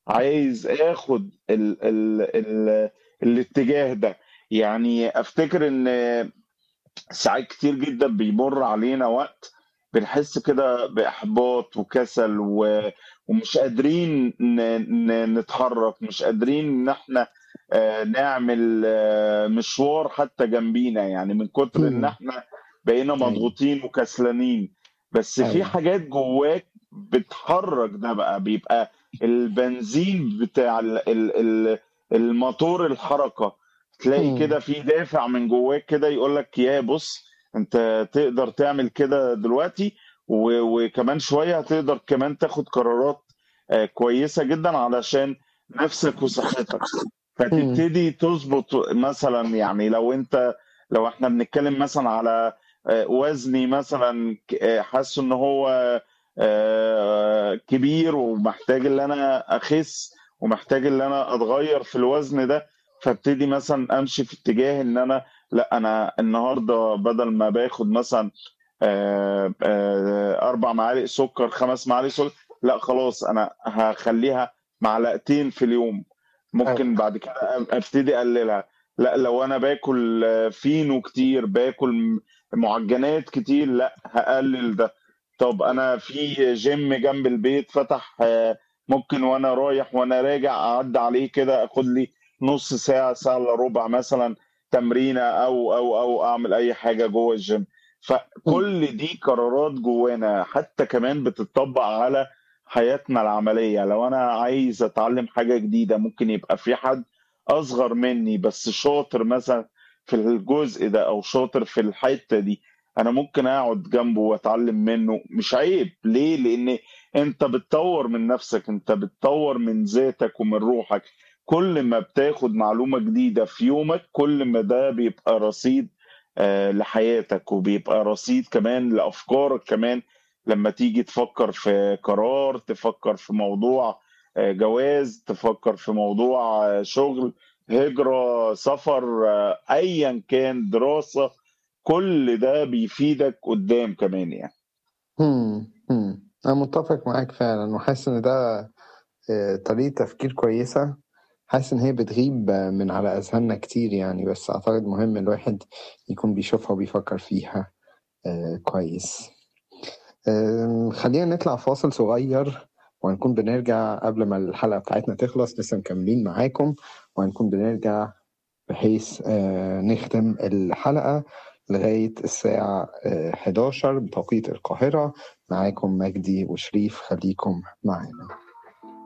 عايز اخد ال ال ال الاتجاه ده يعني افتكر ان ساعات كتير جدا بيمر علينا وقت بنحس كده باحباط وكسل و... ومش قادرين ن... ن... نتحرك مش قادرين ان احنا آه، نعمل آه، مشوار حتى جنبينا يعني من كتر ان إمم. احنا بقينا أيوه. مضغوطين وكسلانين بس في أيوه. حاجات جواك بتحرك ده بقى بيبقى البنزين بتاع ال ال ال الموتور الحركة تلاقي إمم. كده في دافع من جواك كده يقول لك يا بص انت تقدر تعمل كده دلوقتي و- وكمان شوية هتقدر كمان تاخد قرارات آه، كويسة جدا علشان نفسك وصحتك إمم. فتبتدي تظبط مثلا يعني لو انت لو احنا بنتكلم مثلا على آه، وزني مثلا ك- آه، حاسه ان هو آه، كبير ومحتاج ان انا اخس ومحتاج ان انا اتغير في الوزن ده فابتدي مثلا امشي في اتجاه ان انا لا انا النهارده بدل ما باخد مثلا آه، آه، اربع معالق سكر خمس معالق سكر لا خلاص انا هخليها معلقتين في اليوم ممكن أيوه. بعد كده أ- ابتدي اقللها لا لو انا باكل آه، فينو كتير باكل م- معجنات كتير لا هقلل ده طب انا في جيم جنب البيت فتح آه، ممكن وانا رايح وانا راجع اعدي عليه كده اخد لي نص ساعة ساعة الا ربع مثلا تمرينة او او او اعمل اي حاجة جوه الجيم إمم. فكل دي قرارات جوانا حتى كمان بتطبق على حياتنا العملية لو أنا عايز أتعلم حاجة جديدة ممكن يبقى في حد أصغر مني بس شاطر مثلا في الجزء ده أو شاطر في الحتة دي أنا ممكن أقعد جنبه وأتعلم منه مش عيب ليه؟ لأن أنت بتطور من نفسك أنت بتطور من ذاتك ومن روحك كل ما بتاخد معلومة جديدة في يومك كل ما ده بيبقى رصيد آه، لحياتك وبيبقى رصيد كمان لأفكارك كمان لما تيجي تفكر في قرار تفكر في موضوع آه، جواز تفكر في موضوع آه، شغل هجرة سفر آه، أيا كان دراسة كل ده بيفيدك قدام كمان يعني إمم، إمم. أنا متّفق معاك فعلًا وحاسس إن ده آآ طريقة تفكير كويسة، حاسس إن هي بتغيب من على أذهاننا كتير يعني، بس أعتقد مهم الواحد يكون بيشوفها وبيفكّر فيها آآ كويس. آمم خلّينا نطلع فاصل صغير وهنكون بنرجع قبل ما الحلقة بتاعتنا تخلص لسه مكملين معاكم، وهنكون بنرجع بحيث آآ نختم الحلقة لغاية الساعة آآ 11:00 بتوقيت القاهرة، معاكم مجدي وشريف خليكم معانا.